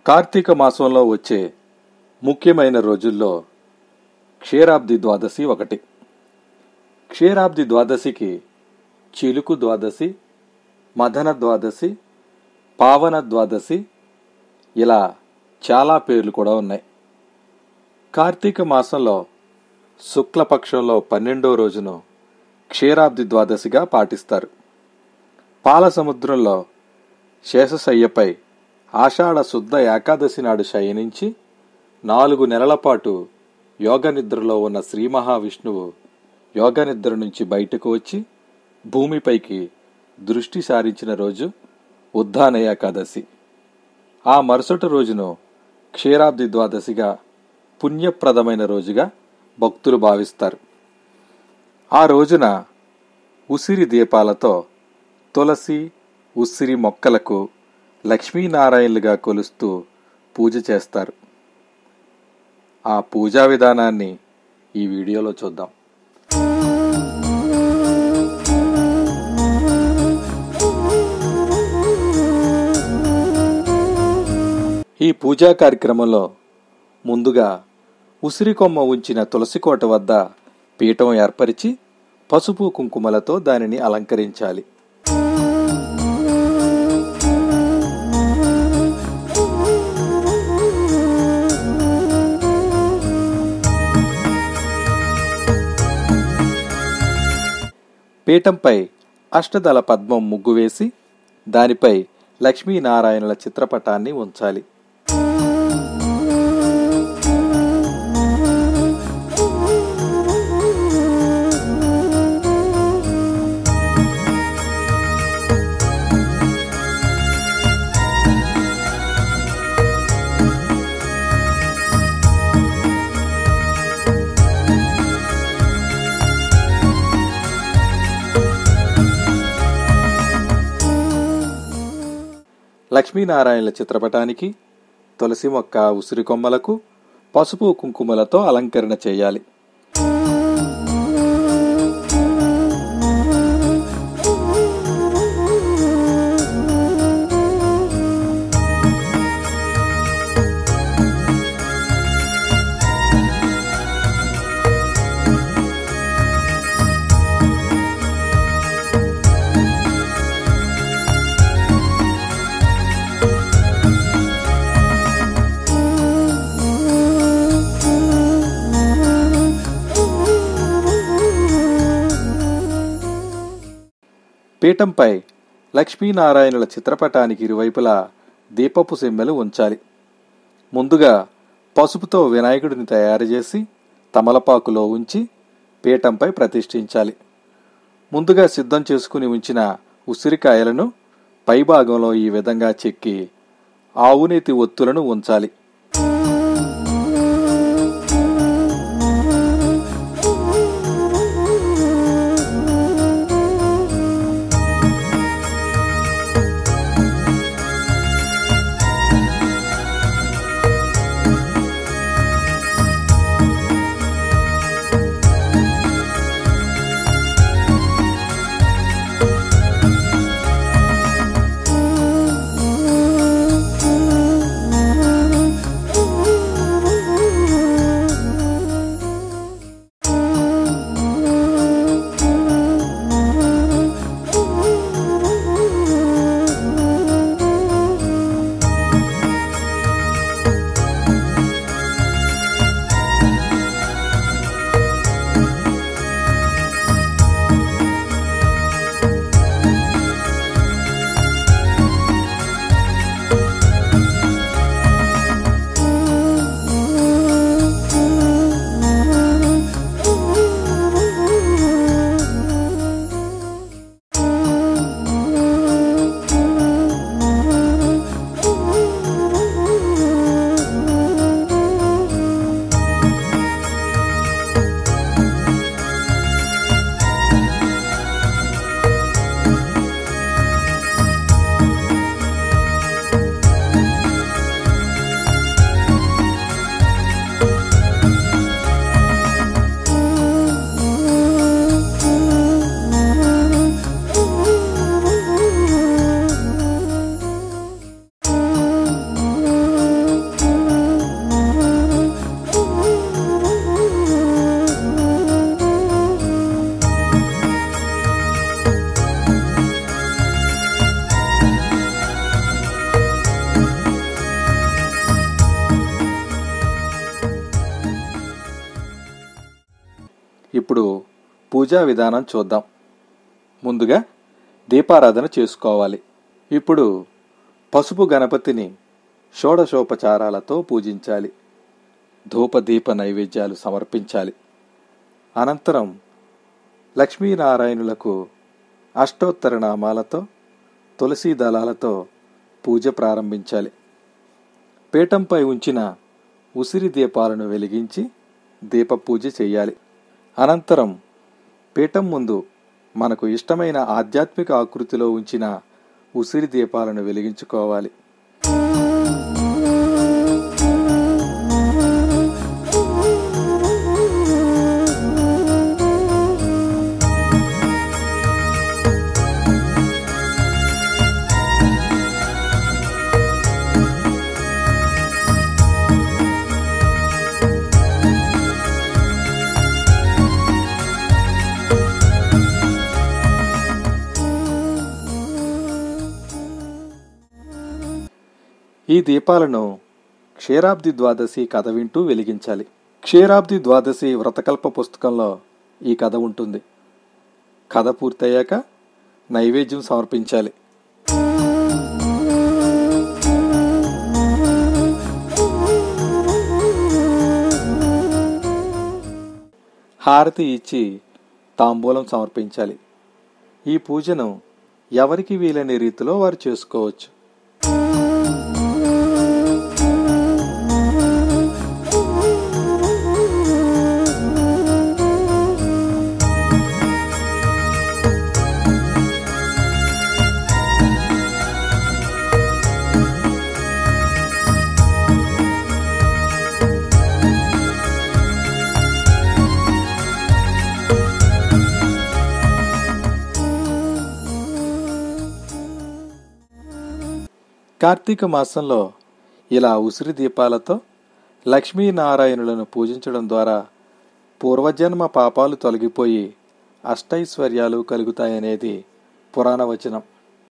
కార్తీక మాసంలో వచ్చే ముఖ్యమైన రోజుల్లో క్షీరాబ్ది ద్వాదశి ఒకటి క్షీరాబ్ది ద్వాదశికి చిలుకు ద్వాదశి మదన ద్వాదశి పావన ద్వాదశి ఇలా చాలా పేర్లు కూడా ఉన్నాయి కార్తీక మాసంలో శుక్లపక్షంలో పన్నెండో రోజును క్షీరాబ్ది ద్వాదశిగా పాటిస్తారు పాల సముద్రంలో శేషశయ్యపై ఆషాఢ శుద్ధ ఏకాదశి నాడు శయనించి నాలుగు నెలల పాటు యోగ నిద్రలో ఉన్న శ్రీ మహావిష్ణువు యోగ నిద్ర నుంచి బయటకు వచ్చి భూమిపైకి దృష్టి సారించిన రోజు ఉద్దాన ఏకాదశి ఆ మరుసటి రోజును క్షీరాబ్ది ద్వాదశిగా పుణ్యప్రదమైన రోజుగా భక్తులు భావిస్తారు ఆ రోజున ఉసిరి దీపాలతో తులసి ఉసిరి మొక్కలకు లక్ష్మీనారాయణులుగా కొలుస్తూ పూజ చేస్తారు ఆ పూజా విధానాన్ని ఈ వీడియోలో చూద్దాం ఈ పూజా కార్యక్రమంలో ముందుగా ఉసిరి కొమ్మ ఉంచిన తులసి కోట వద్ద పీఠం ఏర్పరిచి పసుపు కుంకుమలతో దానిని అలంకరించాలి పీఠంపై అష్టదళ పద్మం ముగ్గు వేసి దానిపై లక్ష్మీనారాయణుల చిత్రపటాన్ని ఉంచాలి లక్ష్మీనారాయణుల చిత్రపటానికి తులసి మొక్క ఉసిరి కొమ్మలకు పసుపు కుంకుమలతో అలంకరణ చేయాలి పీఠంపై లక్ష్మీనారాయణుల చిత్రపటానికి ఇరువైపులా దీపపు సెమ్మెలు ఉంచాలి ముందుగా పసుపుతో వినాయకుడిని తయారు చేసి తమలపాకులో ఉంచి పీఠంపై ప్రతిష్ఠించాలి ముందుగా సిద్ధం చేసుకుని ఉంచిన ఉసిరికాయలను పైభాగంలో ఈ విధంగా చెక్కి ఆవునేతి ఒత్తులను ఉంచాలి ఇప్పుడు పూజా విధానం చూద్దాం ముందుగా దీపారాధన చేసుకోవాలి ఇప్పుడు పసుపు గణపతిని షోడశోపచారాలతో పూజించాలి ధూపదీప నైవేద్యాలు సమర్పించాలి అనంతరం లక్ష్మీనారాయణులకు అష్టోత్తర నామాలతో తులసీ దళాలతో పూజ ప్రారంభించాలి పీఠంపై ఉంచిన ఉసిరి దీపాలను వెలిగించి దీప పూజ చేయాలి అనంతరం పీఠం ముందు మనకు ఇష్టమైన ఆధ్యాత్మిక ఆకృతిలో ఉంచిన ఉసిరి దీపాలను వెలిగించుకోవాలి ఈ దీపాలను క్షీరాబ్ది ద్వాదశి కథ వింటూ వెలిగించాలి క్షీరాబ్ది ద్వాదశి వ్రతకల్ప పుస్తకంలో ఈ కథ ఉంటుంది కథ పూర్తయ్యాక నైవేద్యం సమర్పించాలి హారతి ఇచ్చి తాంబూలం సమర్పించాలి ఈ పూజను ఎవరికి వీలైన రీతిలో వారు చేసుకోవచ్చు కార్తీక మాసంలో ఇలా ఉసిరి దీపాలతో లక్ష్మీనారాయణులను పూజించడం ద్వారా పూర్వజన్మ పాపాలు తొలగిపోయి అష్టైశ్వర్యాలు కలుగుతాయనేది పురాణ వచనం